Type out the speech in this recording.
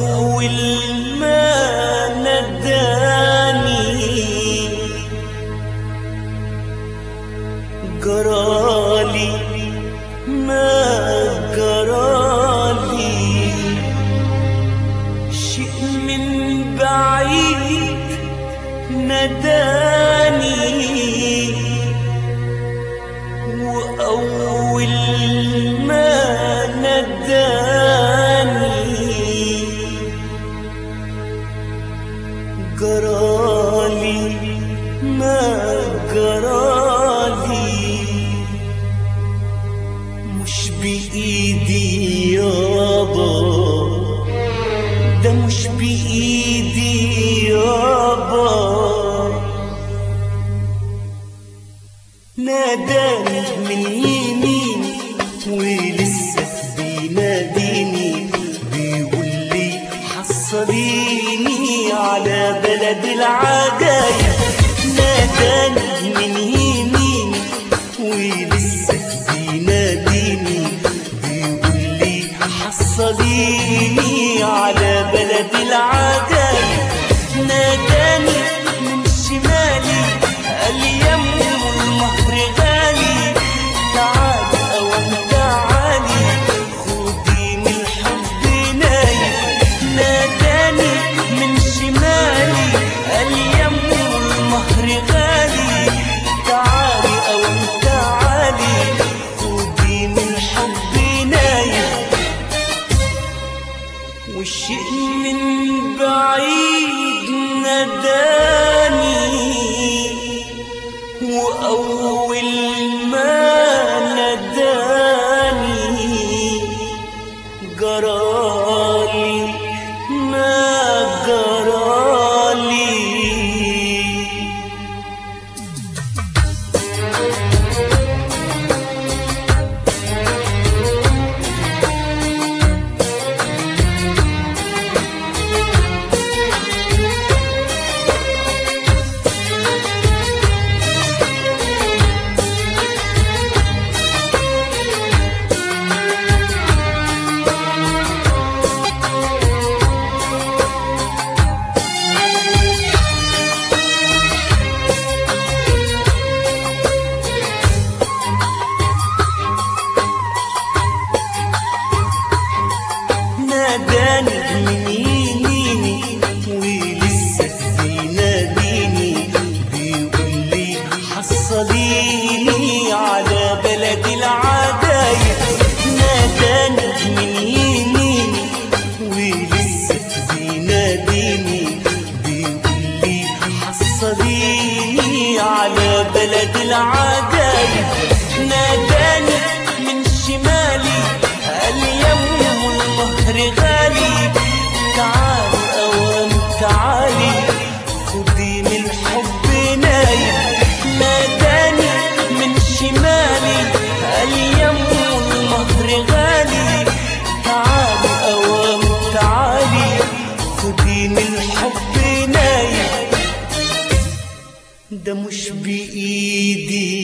وأول ما نداني جرالي ما جرالي شيء من بعيد نداني وأول ما نداني جرالي ما جرالي مش بإيدي يابا ده مش بإيدي يابا ناداني من يمين ولسه بيناديني بيقول لي حصليني على بلد العجايب ناداني من يمين ولسه بيناديني بيقول لي حصليني على بلد العجايب ناداني من شمالي قال لي يا أم المهر غالي تعالي أو تعالي خدي من الحب نايم ناداني من شمالي قال لي يا أم المهر غالي تعالي أو تعالي خدي من الحب نايم والشيء من بعيد نداني وأول ما نداني جرالي ما جرالي ناداني من يميني ولسه بيناديني بيقول لي حصليني على بلد العجايب ناداني من يميني ولسه بيناديني بيقول لي حصليني على بلد العجايب ناداني من شمالي قال لي يا أم المهر غالي تعالي أوام تعالي خدي من الحب نايم ناداني من شمالي قال لي يا أم المهر غالي تعالي أوام تعالي خدي من الحب نايم ده مش بإيدي